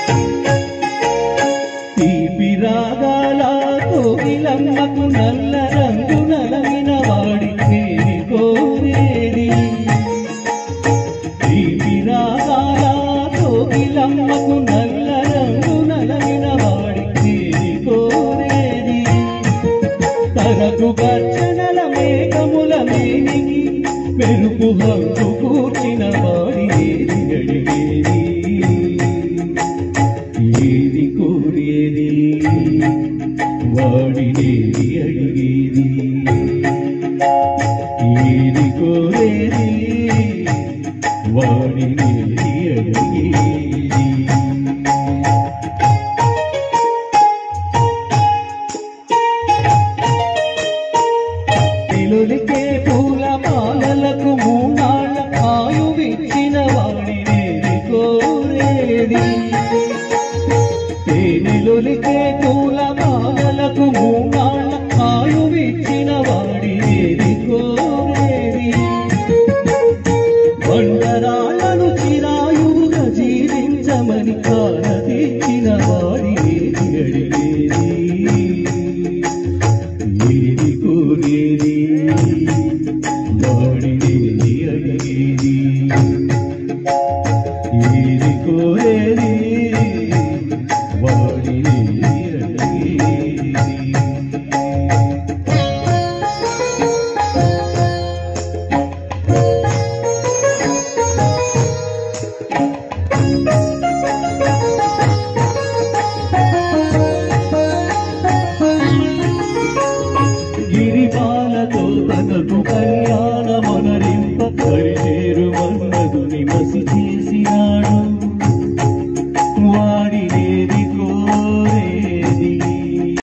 తీపి రాగాల కోగిలమ్మకు నల్ల రంగు నలమిన వాడి తేరి కోరేది తీపి రాగాల కోగిలమ్మకు నల్ల రంగు నలమిన వాడి తేరి కోరేది తనకు గర్జనల మేఘముల మేనికి మెరుపు హంగు కూర్చిన వాడి ఏది అడిగేది ఏది కోరేది వాడినేది అడిగేది ఏది కోరేది వాడినేది అడిగేది పిలులికే పూల పాలలకు మూనాళ్ళ ఆయువిచ్చిన వాడినేది కోరేది తేనెలొలికే పూల పాలలకు మూనాళ్ళ ఆయువిచ్చిన వాడినేది కోరేది బండరాళ్ళను చిరాయువుగా జీవించమని కాలదీచిన వాడి